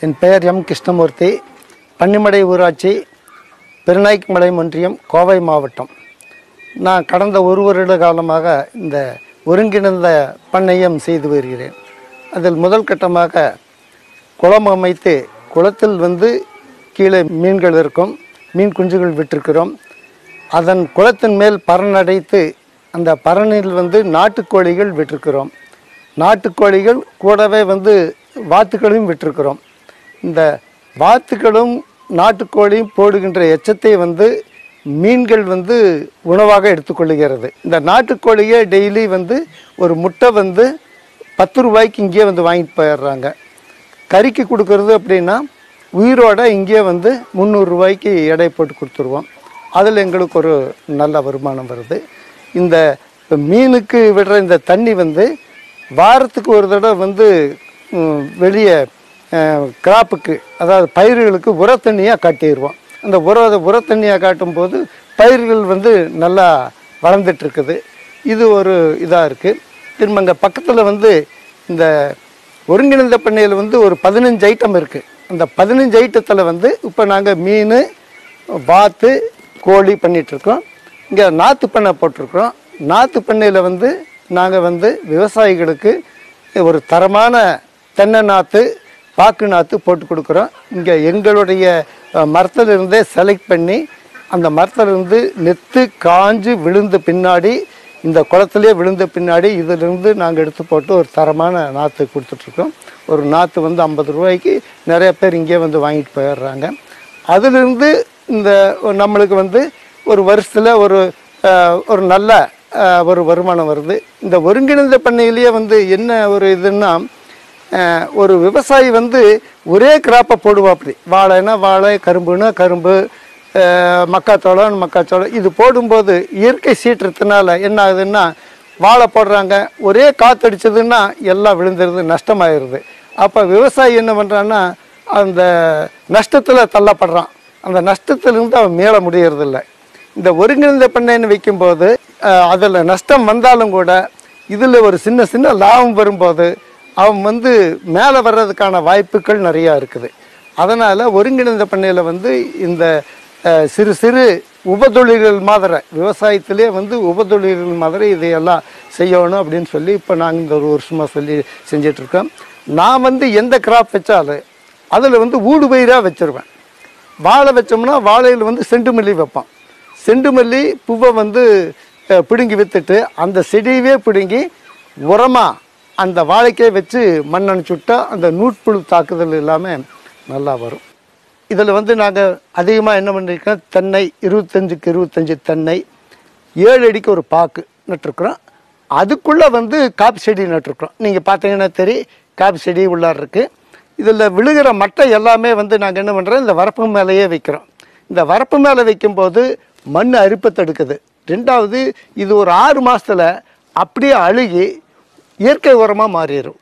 என் பெயர் எம் கிருஷ்ணமூர்த்தி பன்னிமடை ஊராட்சி பெருநாய்க்குமலை ஒன்றியம் கோவை மாவட்டம் நான் கடந்த ஒரு வருட காலமாக இந்த ஒருங்கிணைந்த பண்ணையம் செய்து வருகிறேன் அதில் முதல் கட்டமாக குளம் அமைத்து குளத்தில் வந்து கீழே மீன்கள் இருக்கும் மீன் குஞ்சுகள் விட்டிருக்கிறோம் அதன் குளத்தின் மேல் பரணடைத்து அந்த பரணில் வந்து நாட்டுக்கோழிகள் விட்டிருக்கிறோம் நாட்டுக்கோழிகள் கூடவே வந்து வாத்துக்களையும் விட்டிருக்கிறோம் இந்த வாத்துக்களும் நாட்டுக்கோழியும் போடுகின்ற எச்சத்தை வந்து மீன்கள் வந்து உணவாக எடுத்துக்கொள்ளுகிறது இந்த நாட்டுக்கோழியை டெய்லி வந்து ஒரு முட்டை வந்து பத்து ரூபாய்க்கு இங்கேயே வந்து வாங்கிட்டு போயிடுறாங்க கறிக்கு கொடுக்கறது அப்படின்னா உயிரோட இங்கேயே வந்து முந்நூறு ரூபாய்க்கு எடை போட்டு கொடுத்துருவோம் அதில் எங்களுக்கு ஒரு நல்ல வருமானம் வருது இந்த இப்ப மீனுக்கு விடுற இந்த தண்ணி வந்து வாரத்துக்கு ஒரு தடவை வந்து ம், வெளியே கிராப்புக்கு அதாவது பயிர்களுக்கு உர தண்ணியாக காட்டிடுவோம் அந்த உர உர தண்ணியாக காட்டும்போது பயிர்கள் வந்து நல்லா வளர்ந்துட்டு இருக்குது இது ஒரு இதாக இருக்குது திரும்ப அங்கே பக்கத்தில் வந்து இந்த ஒருங்கிணைந்த பண்ணையில் வந்து ஒரு பதினஞ்சு ஐட்டம் இருக்குது அந்த பதினஞ்சு ஐட்டத்தில் வந்து இப்போ நாங்கள் மீன் வாத்து கோழி பண்ணிகிட்ருக்கோம் இங்கே நாற்று பண்ணை போட்டிருக்கிறோம் நாற்று பண்ணையில் வந்து நாங்கள் வந்து விவசாயிகளுக்கு ஒரு தரமான தென்னை நாற்று பாக்கு நாற்று போட்டு கொடுக்குறோம் இங்கே எங்களுடைய அஹ், மரத்திலிருந்தே செலக்ட் பண்ணி அந்த மரத்திலிருந்து நெத்து காஞ்சு விழுந்த பின்னாடி இந்த குளத்துலேயே விழுந்த பின்னாடி இதிலிருந்து நாங்கள் எடுத்து போட்டு ஒரு தரமான நாற்று கொடுத்துட்ருக்கோம் ஒரு நாற்று வந்து ஐம்பது ரூபாய்க்கு நிறைய பேர் இங்கே வந்து வாங்கிட்டு போயிடுறாங்க அதிலிருந்து இந்த நம்மளுக்கு வந்து ஒரு வருஷத்தில் ஒரு அஹ், ஒரு நல்ல அஹ், ஒரு வருமானம் வருது இந்த ஒருங்கிணைந்த பண்ணையிலேயே வந்து என்ன ஒரு இதுன்னா அஹ், ஒரு விவசாயி வந்து ஒரே கிராப்பை போடுவாப்படி வாழைனா வாழை கரும்புனா கரும்பு அஹ், மக்காச்சோளம் மக்காச்சோளம் இது போடும்போது இயற்கை சீற்றத்தினால என்ன ஆகுதுன்னா வாழை போடுறாங்க ஒரே காத்தடிச்சதுன்னா எல்லாம் விழுந்துருது நஷ்டமாயிருது அப்போ விவசாயி என்ன பண்ணுறான்னா அந்த நஷ்டத்தில் தள்ளப்படுறான் அந்த நஷ்டத்திலிருந்து அவன் மீள முடியறதில்ல இந்த ஒருங்கிணைந்த பண்ணைன்னு வைக்கும்போது அதில் நஷ்டம் வந்தாலும் கூட இதில் ஒரு சின்ன சின்ன லாபம் வரும்போது அவன் வந்து மேலே வர்றதுக்கான வாய்ப்புகள் நிறையா இருக்குது அதனால் ஒருங்கிணைந்த பண்ணையில் வந்து இந்த அஹ், சிறு சிறு உபதொழில்கள் மாதிரி விவசாயத்திலே வந்து உபதொழில்கள் மாதிரி இதையெல்லாம் செய்யணும் அப்படின்னு சொல்லி இப்போ நாங்கள் இந்த ஒரு வருஷமாக சொல்லி செஞ்சிட்ருக்கோம் நான் வந்து எந்த கிராப் வச்சாலும் அதில் வந்து ஊடு பயிராக வச்சுருவேன் வாழை வச்சோம்னா வாழையில் வந்து செண்டு மல்லி வைப்போம் செண்டு மல்லி பூவை வந்து அஹ், பிடுங்கி விற்றுட்டு அந்த செடியவே பிடுங்கி உரமாக அந்த வாழைக்கே வச்சு மண் அணைச்சு விட்டா அந்த நூட்புழு தாக்குதல் இல்லாமல் நல்லா வரும் இதில் வந்து நாங்கள் அதிகமாக என்ன பண்ணியிருக்கோம் தென்னை இருபத்தஞ்சுக்கு இருபத்தஞ்சி தென்னை ஏழு அடிக்கு ஒரு பாக்கு நட்டுருக்குறோம் அதுக்குள்ளே வந்து காப்பி செடி நட்டுருக்குறோம் நீங்கள் பார்த்தீங்கன்னா தெரியும் காப்பி செடி உள்ளார இருக்குது இதில் விழுகிற மட்டை எல்லாமே வந்து நாங்கள் என்ன பண்ணுறோம் இந்த வரப்பு மேலேயே வைக்கிறோம் இந்த வரப்பு மேலே வைக்கும்போது மண் அரிப்பை தடுக்குது ரெண்டாவது இது ஒரு ஆறு மாதத்தில் அப்படியே அழுகி இயற்கை உரமாக மாறிடும்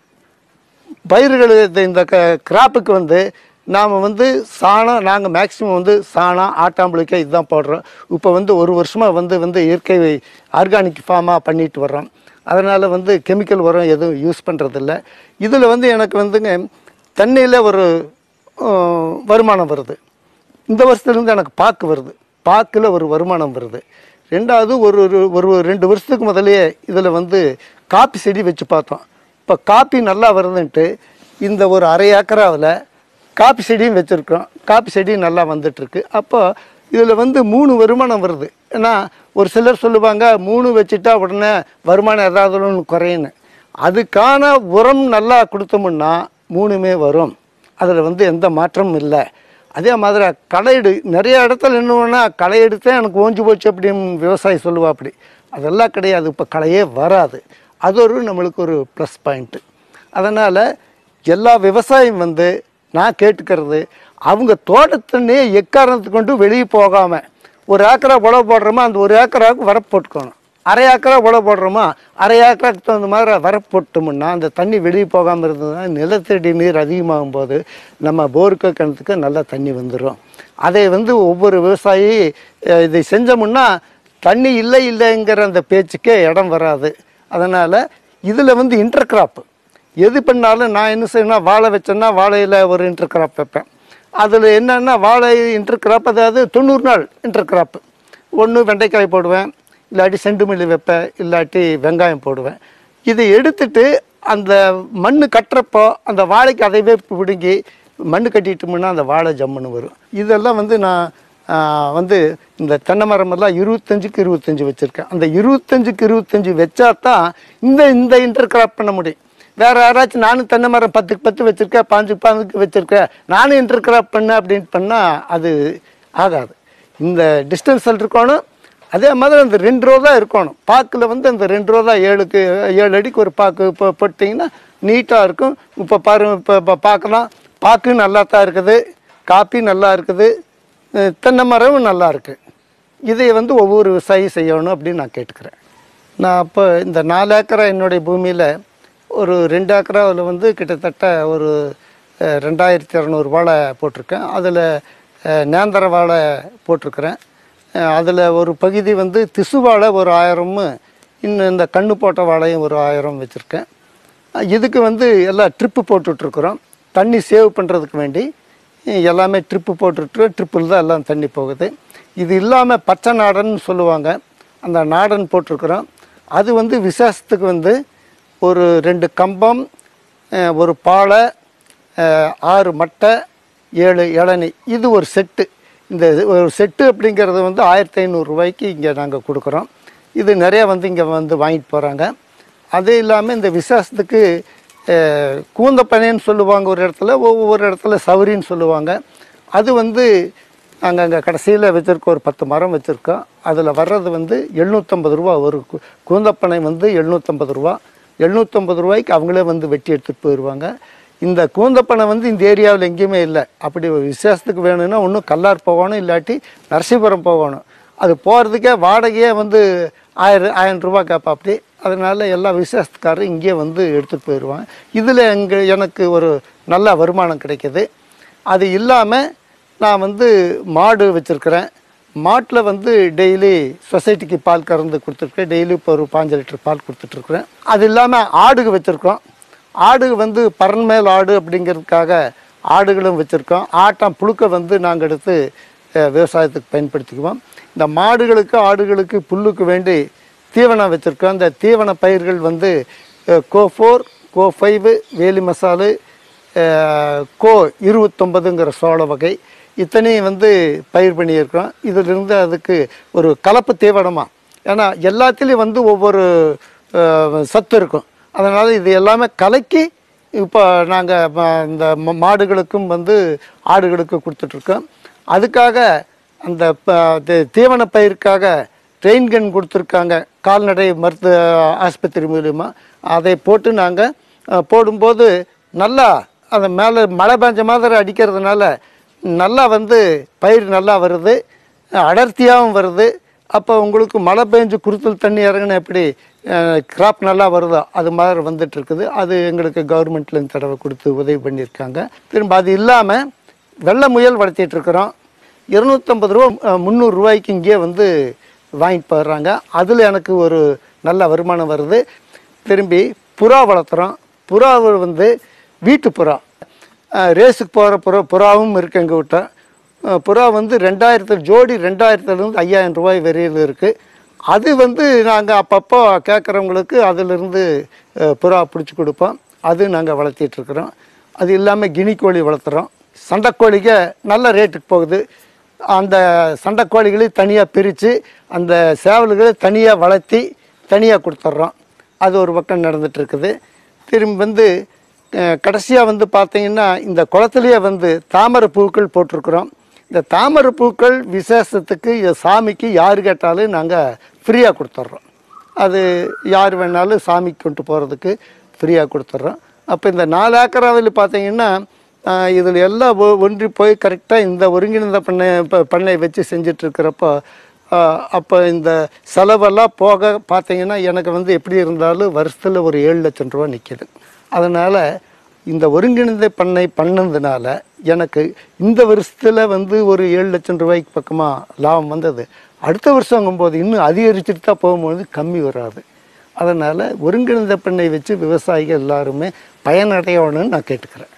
பயிர்கள் இந்த இந்த க கிராப்புக்கு வந்து நாம் வந்து சாணம் நாங்கள் மேக்ஸிமம் வந்து சாணம் ஆட்டாம்புளிக்காய் இதுதான் போடுறோம் இப்போ வந்து ஒரு வருஷமாக வந்து வந்து இயற்கை ஆர்கானிக் ஃபார்மாக பண்ணிட்டு வர்றோம் அதனால் வந்து கெமிக்கல் உரம் எதுவும் யூஸ் பண்ணுறதில்ல இதில் வந்து எனக்கு வந்துங்க தண்ணியில் ஒரு அஹ், வருமானம் வருது இந்த வருஷத்துலேருந்து எனக்கு பாக்கு வருது பாக்கில் ஒரு வருமானம் வருது ரெண்டாவது ஒரு ஒரு ஒரு ரெண்டு வருஷத்துக்கு முதல்லயே இதில் வந்து காப்பி செடி வச்சு பார்த்தோம் இப்போ காப்பி நல்லா வருதுன்ட்டு இந்த ஒரு அரை ஏக்கராவில் காப்பி செடியும் வச்சுருக்கோம் காப்பி செடி நல்லா வந்துட்டுருக்கு அப்போ இதில் வந்து மூணு வருமானம் வருது ஏன்னா ஒரு சிலர் சொல்லுவாங்க மூணு வச்சுட்டா உடனே வருமானம் ஏதாவது ஒன்று குறையுன்னு அதுக்கான உரம் நல்லா கொடுத்தோம்னா மூணுமே வரும் அதில் வந்து எந்த மாற்றமும் இல்லை அதே மாதிரி களையெடு நிறைய இடத்துல என்னன்னா களை எடுத்தே எனக்கு ஓஞ்சு போச்சு அப்படின்னு விவசாயி சொல்லுவா அப்படி அதெல்லாம் கிடையாது இப்போ களையே வராது அது ஒரு நம்மளுக்கு ஒரு ப்ளஸ் பாயிண்ட்டு அதனால் எல்லா விவசாயம் வந்து நான் கேட்டுக்கிறது அவங்க தோட்டத்தண்ணே எக்காரணத்துக்கு கொண்டு வெளியே போகாமல் ஒரு ஏக்கரா உழவு போடுறோமா அந்த ஒரு ஏக்கராவுக்கு வரப்பு போட்டுக்கணும் அரை ஏக்கரா உழவு போடுறோமா அரை ஏக்கராக்கு தகுந்த மாதிரி வரப்பு போட்டோம்னா அந்த தண்ணி வெளியே போகாமல் இருந்ததுன்னா நிலத்தடி நீர் அதிகமாகும் போது நம்ம போருக்கு கிணத்துக்கு நல்லா தண்ணி வந்துடும் அதை வந்து ஒவ்வொரு விவசாயி அஹ், இதை செஞ்சோம்னா தண்ணி இல்லை இல்லைங்கிற அந்த பேச்சுக்கே இடம் வராது அதனால் இதில் வந்து இன்டர் கிராப்பு எது பண்ணாலும் நான் என்ன செய்யணும்னா வாழை வச்சேன்னா வாழையில் ஒரு இன்டர் கிராப் வைப்பேன் அதில் என்னென்னா வாழை இன்டர் கிராப் அதாவது தொண்ணூறு நாள் இன்டர் கிராப் ஒன்று வெண்டைக்காய் போடுவேன் இல்லாட்டி செண்டுமல்லி வைப்பேன் இல்லாட்டி வெங்காயம் போடுவேன் இதை எடுத்துட்டு அந்த மண் கட்டுறப்போ அந்த வாழைக்கு அதைவே பிடுங்கி மண் கட்டிட்டோம்னா அந்த வாழை ஜம்முன்னு வரும் இதெல்லாம் வந்து நான் ஆ, வந்து இந்த தென்னை மரமெல்லாம் இருபத்தஞ்சுக்கு இருபத்தஞ்சு வச்சுருக்கேன் அந்த இருபத்தஞ்சுக்கு இருபத்தஞ்சு வச்சா தான் இந்த இந்த இன்டர் கிராப் பண்ண முடியும் வேற யாராச்சும் நானும் தென்னை மரம் பத்துக்கு பத்து வச்சிருக்கேன் பாஞ்சு பாஞ்சுக்கு வச்சிருக்கேன் நானும் இன்டர் கிராப் பண்ணேன் அப்படின்னு பண்ணால் அது ஆகாது இந்த டிஸ்டன்ஸ் இருக்கணும் அதே மாதிரி அந்த ரெண்டு ரோ தான் இருக்கணும் பாக்கில் வந்து அந்த ரெண்டு ரோ தான் ஏழுக்கு ஏழு அடிக்கு ஒரு பாக்கு இப்போ போட்டிங்கன்னா நீட்டாக இருக்கும் இப்போ பாரு இப்போ இப்போ பார்க்கலாம் பாக்கு நல்லா தான் இருக்குது காப்பி நல்லா இருக்குது அஹ் தென்னை மரமும் நல்லா இருக்குது இதை வந்து ஒவ்வொரு விவசாயி செய்யணும் அப்படின்னு நான் கேட்டுக்கிறேன் நான் அப்போ இந்த நாலு ஏக்கரா என்னுடைய பூமியில் ஒரு ரெண்டு ஏக்கராவில் வந்து கிட்டத்தட்ட ஒரு அஹ், ரெண்டாயிரத்தி இரநூறு வாழை போட்டிருக்கேன் அதில் நேந்திர வாழை போட்டிருக்கிறேன் அதில் ஒரு பகுதி வந்து திசு வாழை ஒரு ஆயிரமும் இன்னும் இந்த கண்ணு போட்ட வாழையும் ஒரு ஆயிரம் வச்சுருக்கேன் இதுக்கு வந்து எல்லாம் ட்ரிப்பு போட்டுட்ருக்குறோம் தண்ணி சேவ் பண்ணுறதுக்கு வேண்டி எல்லாமே ட்ரிப்பு போட்டுட்டு ட்ரிப்பில் தான் எல்லாம் தண்ணி போகுது இது இல்லாமல் பச்சை நாடன் சொல்லுவாங்க அந்த நாடன் போட்டிருக்கிறோம் அது வந்து விசேஷத்துக்கு வந்து ஒரு ரெண்டு கம்பம் அஹ், ஒரு பாலை அஹ், ஆறு மட்டை ஏழு இளநி இது ஒரு செட்டு இந்த இது ஒரு செட்டு அப்படிங்கிறது வந்து ஆயிரத்தி ஐநூறுரூவாய்க்கு இங்கே நாங்கள் கொடுக்குறோம் இது நிறைய வந்து இங்கே வந்து வாங்கிட்டு போகிறாங்க அது இல்லாமல் இந்த விசேஷத்துக்கு அஹ், கூந்தப்பனைன்னு சொல்லுவாங்க ஒரு இடத்துல ஒவ்வொரு இடத்துல சௌரின்னு சொல்லுவாங்க அது வந்து நாங்கள் அங்கே கடைசியில் வச்சுருக்கோம் ஒரு பத்து மரம் வச்சுருக்கோம் அதில் வர்றது வந்து எழுநூற்றம்பது ரூபா ஒரு கு- கூந்தப்பனை வந்து எழுநூற்றம்பது ரூபா எழுநூற்றம்பது ரூபாய்க்கு அவங்களே வந்து வெட்டி எடுத்துகிட்டு போயிடுவாங்க இந்த கூந்தப்பனை வந்து இந்த ஏரியாவில் எங்கேயுமே இல்லை அப்படி ஒரு விசேஷத்துக்கு வேணும்னா ஒன்றும் கல்லார் போகணும் இல்லாட்டி நரசிபுரம் போகணும் அது போகிறதுக்கே வாடகையே வந்து ஆயிரம் ஆயிரம் ரூபா கேட்பா அப்படி அதனால எல்லா விசேஷத்துக்காரரும் இங்கேயே வந்து எடுத்துகிட்டு போயிடுவாங்க இதில் எங்க எனக்கு ஒரு நல்ல வருமானம் கிடைக்கிது அது இல்லாமல் நான் வந்து மாடு வச்சுருக்கிறேன் மாட்டில் வந்து டெய்லி சொசைட்டிக்கு பால் கறந்து கொடுத்துருக்கேன் டெய்லி இப்போ ஒரு பாஞ்சு லிட்டர் பால் கொடுத்துட்ருக்குறேன் அது இல்லாமல் ஆடுக வச்சுருக்கோம் ஆடு வந்து பரன் மேல் ஆடு அப்படிங்கிறதுக்காக ஆடுகளும் வச்சுருக்கோம் ஆட்டம் புழுக்க வந்து நாங்கள் எடுத்து அஹ், விவசாயத்துக்கு பயன்படுத்திக்குவோம் இந்த மாடுகளுக்கு ஆடுகளுக்கு புல்லுக்கு வேண்டி தீவனம் வச்சுருக்கோம் இந்த தீவன பயிர்கள் வந்து அஹ், கோ ஃபோர் கோ ஃபைவு வேலி மசாலு அஹ், கோ இருபத்தொம்பதுங்கிற சோள வகை இத்தனையும் வந்து பயிர் பண்ணியிருக்கிறோம் இதிலிருந்து அதுக்கு ஒரு கலப்பு தீவனமாக ஏன்னா எல்லாத்துலேயும் வந்து ஒவ்வொரு அஹ், சத்து இருக்கும் அதனால் இது எல்லாமே கலக்கி இப்போ நாங்கள் இந்த ம- மாடுகளுக்கும் வந்து ஆடுகளுக்கும் கொடுத்துட்ருக்கோம் அதுக்காக அந்த ப- தி- தீவன பயிருக்காக ட்ரெயின் கன் கொடுத்துருக்காங்க கால்நடை மருத்துவ ஆஸ்பத்திரி மூலிமா அதை போட்டு நாங்கள் போடும்போது நல்லா அந்த மேலே மழை பெஞ்ச மாதிரி அடிக்கிறதுனால நல்லா வந்து பயிர் நல்லா வருது அடர்த்தியாகவும் வருது அப்போ உங்களுக்கு மழை பெஞ்சு குருத்தல் தண்ணி இறங்கின எப்படி கிராப் நல்லா வருதோ அது மாதிரி வந்துட்டு இருக்குது அது எங்களுக்கு கவர்மெண்ட்ல இந்த தடவை கொடுத்து உதவி பண்ணியிருக்காங்க திரும்ப அது இல்லாமல் வெள்ளை முயல் வளர்த்திட்டு இருக்கிறோம் இருநூத்தம்பது ரூபா அஹ், முந்நூறு ரூபாய்க்கு இங்கே வந்து வாங்கிட்டு போயிடுறாங்க அதில் எனக்கு ஒரு நல்ல வருமானம் வருது திரும்பி புறா வளர்த்துறோம் புறா வந்து வீட்டு புறா அஹ், ரேஸுக்கு போகிற புறா புறாவும் இருக்குது எங்கள் கிட்ட அஹ், புறா வந்து ரெண்டாயிரத்து ஜோடி ரெண்டாயிரத்துலேருந்து ஐயாயிரம் ரூபாய் வரையில் இருக்குது அது வந்து நாங்கள் அப்பப்போ கேட்குறவங்களுக்கு அதிலிருந்து அஹ், புறா பிடிச்சி கொடுப்போம் அது நாங்கள் வளர்த்திட்ருக்குறோம் அது இல்லாமல் கினி கோழி வளர்த்துறோம் சண்டைக்கோழிக நல்ல ரேட்டுக்கு போகுது அந்த சண்டைக்கோழிகளை தனியாக பிரித்து அந்த சேவல்களை தனியாக வளர்த்தி தனியாக கொடுத்துட்றோம் அது ஒரு பக்கம் நடந்துட்டு இருக்குது திரும்பி வந்து கடைசியாக வந்து பார்த்தீங்கன்னா இந்த குளத்துலேயே வந்து தாமரை பூக்கள் போட்டிருக்கிறோம் இந்த தாமரை பூக்கள் விசேஷத்துக்கு இது சாமிக்கு யார் கேட்டாலும் நாங்கள் ஃப்ரீயாக கொடுத்துட்றோம் அது யார் வேணாலும் சாமிக்கு கொண்டு போகிறதுக்கு ஃப்ரீயாக கொடுத்துட்றோம் அப்போ இந்த நாலு ஏக்கராவில் பார்த்தீங்கன்னா இதில் எல்லாம் ஒ- ஒன்றி போய் கரெக்டாக இந்த ஒருங்கிணைந்த பண்ணை ப- பண்ணை வச்சு செஞ்சுட்டு இருக்கிறப்போ அப்போ இந்த செலவெல்லாம் போக பார்த்தீங்கன்னா எனக்கு வந்து எப்படி இருந்தாலும் வருஷத்தில் ஒரு ஏழு லட்சம் ரூபா நிற்கிது அதனால் இந்த ஒருங்கிணைந்த பண்ணை பண்ணதுனால எனக்கு இந்த வருஷத்தில் வந்து ஒரு ஏழு லட்சம் ரூபாய்க்கு பக்கமாக லாபம் வந்தது அடுத்த வருஷங்கும்போது இன்னும் அதிகரிச்சுட்டு தான் போகும்போது கம்மி வராது அதனால் ஒருங்கிணைந்த பண்ணை வச்சு விவசாயிகள் எல்லாருமே பயனடையணும்னு நான் கேட்டுக்கிறேன்